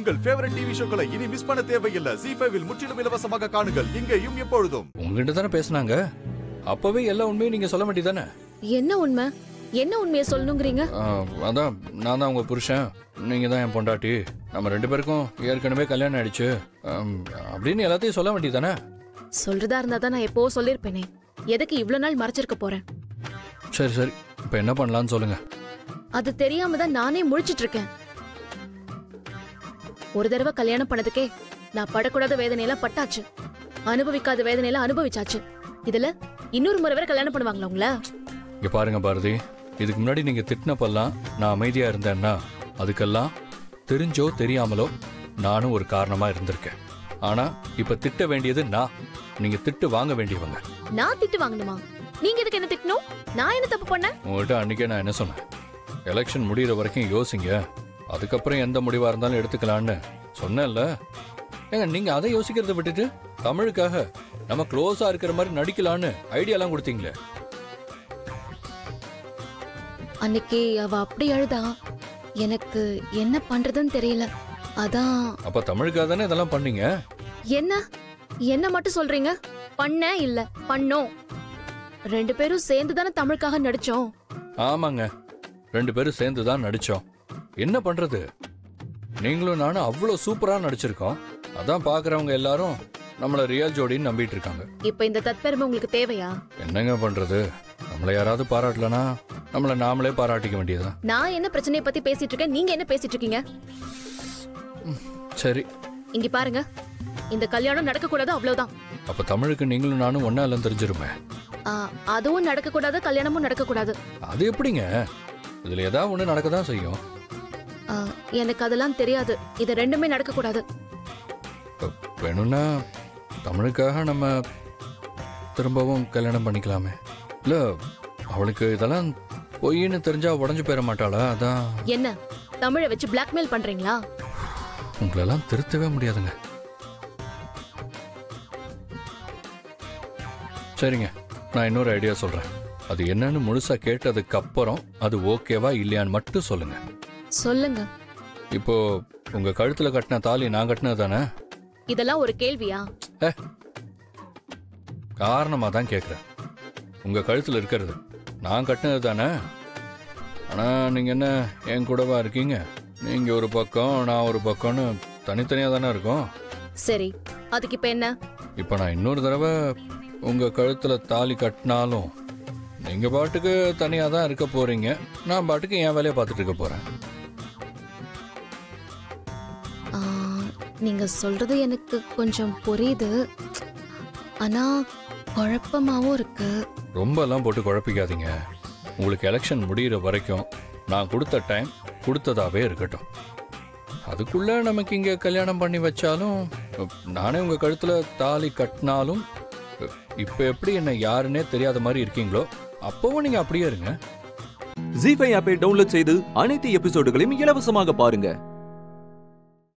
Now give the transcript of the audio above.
உங்கள் favourite TV ஷோக்களை இனி miss பண்ண தேவையில்லை ஜி ஃபைவில் முற்றிலும் இலவசமாக காணுங்கள் இங்கேயும் எப்பொழுதும் உங்ககிட்ட தானே பேசுனாங்க அப்பவே எல்லா உண்மையும் நீங்க சொல்ல வேண்டியதானே என்ன உண்மை என்ன உண்மையை சொல்லணுங்கிறீங்க அதான் நான் தான் உங்க புருஷன் நீங்க தான் என் பொண்டாட்டி நம்ம ரெண்டு பேருக்கும் ஏற்கனவே கல்யாணம் ஆயிடுச்சு ஆம், அப்படின்னு எல்லாத்தையும் சொல்ல வேண்டியதானே சொல்றதா இருந்தா தான் நான் எப்போ சொல்லிருப்பேனே எதுக்கு இவ்வளவு நாள் மறைச்சிருக்க போறேன் சரி சரி இப்போ என்ன பண்ணலாம்னு சொல்லுங்க அது தெரியாம தான் நானே முழிச்சிட்டு இருக்கேன் ஒரு தடவை கல்யாணம் பண்ணதுக்கே நான் படக்கூடாத வேதனையெல்லாம் பட்டாச்சு அனுபவிக்காத வேதனையெல்லாம் அனுபவிச்சாச்சு இதுல இன்னொரு முறை வேற கல்யாணம் பண்ணுவாங்களா உங்கள இங்க பாருங்க பாரதி இதுக்கு முன்னாடி நீங்க திட்டினப்பெல்லாம் நான் அமைதியா இருந்தேன்னா அதுக்கெல்லாம் தெரிஞ்சோ தெரியாமலோ நானும் ஒரு காரணமா இருந்திருக்கேன் ஆனா இப்ப திட்ட வேண்டியது நான் நீங்க திட்டு வாங்க வேண்டியவங்க நான் திட்டு வாங்கணுமா நீங்க எதுக்கு என்ன திட்டணும் நான் என்ன தப்பு பண்ணேன் உங்கள்கிட்ட அன்னைக்கே நான் என்ன சொன்னேன் எலெக்ஷன் முடியிற வரைக்கும் யோசிங்க அதுக்கப்புறம் எந்த முடிவா இருந்தாலும் எடுத்துக்கலான்னு சொன்னேன்ல ஏங்க நீங்க அதை யோசிக்கிறத விட்டுட்டு தமிழுக்காக நம்ம க்ளோஸா இருக்கிற மாதிரி நடிக்கலான்னு ஐடியாலாம் கொடுத்தீங்களே அன்னைக்கு அவ அப்படி அழுதா எனக்கு என்ன பண்றதுன்னு தெரியல அதான் அப்ப தமிழுக்காக தானே இதெல்லாம் பண்ணீங்க என்ன என்ன மட்டும் சொல்றீங்க பண்ண இல்ல பண்ணோம் ரெண்டு பேரும் சேர்ந்து தானே தமிழுக்காக நடிச்சோம் ஆமாங்க ரெண்டு பேரும் சேர்ந்து தான் நடிச்சோம் என்ன பண்றது நீங்களும் நானும் அவ்வளோ சூப்பரா நடிச்சிருக்கோம் அதான் பாக்குறவங்க எல்லாரும் நம்மள ரியல் ஜோடின்னு நம்பிட்டு இருக்காங்க இப்ப இந்த தற்பெருமை உங்களுக்கு தேவையா என்னங்க பண்றது நம்மள யாராவது பாராட்டலனா நம்மள நாமளே பாராட்டிக்க வேண்டியதுதான் நான் என்ன பிரச்சனையை பத்தி பேசிட்டு இருக்கேன் நீங்க என்ன பேசிட்டு இருக்கீங்க சரி இங்க பாருங்க இந்த கல்யாணம் நடக்க கூடாது அவ்வளவுதான் அப்ப தமிழுக்கு நீங்களும் நானும் ஒன்னா இல்லைன்னு தெரிஞ்சிருமே ஆ, அதுவும் நடக்க கூடாது கல்யாணமும் நடக்க கூடாது அது எப்படிங்க இதுல ஏதாவது ஒண்ணு நடக்க தான் செய்யும் ஆ, எனக்கு அதெல்லாம் தெரியாது இது ரெண்டுமே நடக்க கூடாது இப்ப வேணும்னா தமிழுக்காக நம்ம திரும்பவும் கல்யாணம் பண்ணிக்கலாமே இல்ல அவளுக்கு இதெல்லாம் பொய்ன்னு தெரிஞ்சா உடஞ்சு போயிட மாட்டாளா அதான் என்ன தமிழை வச்சு பிளாக்மெயில் பண்றீங்களா உங்களெல்லாம் திருத்தவே முடியாதுங்க சரிங்க நான் இன்னொரு ஐடியா சொல்றேன் அது என்னன்னு முழுசா கேட்டதுக்கு அப்புறம் அது ஓகேவா இல்லையான்னு மட்டும் சொல்லுங்க சொல்லுங்க இப்போ உங்க கழுத்துல கட்டின தாலி நான் கட்டினது தானே இதெல்லாம் ஒரு கேள்வியா காரணமா தான் கேட்குறேன் உங்க கழுத்துல இருக்கிறது நான் கட்டினது தானே ஆனா நீங்க என்ன என் கூடவா இருக்கீங்க நீங்க ஒரு பக்கம் நான் ஒரு பக்கம்னு தனித்தனியா தானே இருக்கோம் சரி அதுக்கு இப்ப என்ன இப்போ நான் இன்னொரு தடவை உங்க கழுத்துல தாலி கட்டினாலும் நீங்க பாட்டுக்கு தனியா தான் இருக்க போறீங்க நான் பாட்டுக்கு என் வேலையை பார்த்துட்டு இருக்க போறேன் ஆ, நீங்க சொல்றது எனக்கு கொஞ்சம் புரியுது ஆனா குழப்பமாவும் இருக்கு ரொம்ப எல்லாம் போட்டு குழப்பிக்காதீங்க உங்களுக்கு எலெக்ஷன் முடியிற வரைக்கும் நான் கொடுத்த டைம் கொடுத்ததாவே இருக்கட்டும் அதுக்குள்ள நமக்கு இங்க கல்யாணம் பண்ணி வச்சாலும் நானே உங்க கழுத்துல தாலி கட்டினாலும் இப்ப எப்படி என்ன யாருன்னே தெரியாத மாதிரி இருக்கீங்களோ அப்பவும் நீங்க அப்படியே இருங்க ஜி ஃபைவ் ஆப்பை டவுன்லோட் செய்து அனைத்து எபிசோடுகளையும் இலவசமாக பாருங்க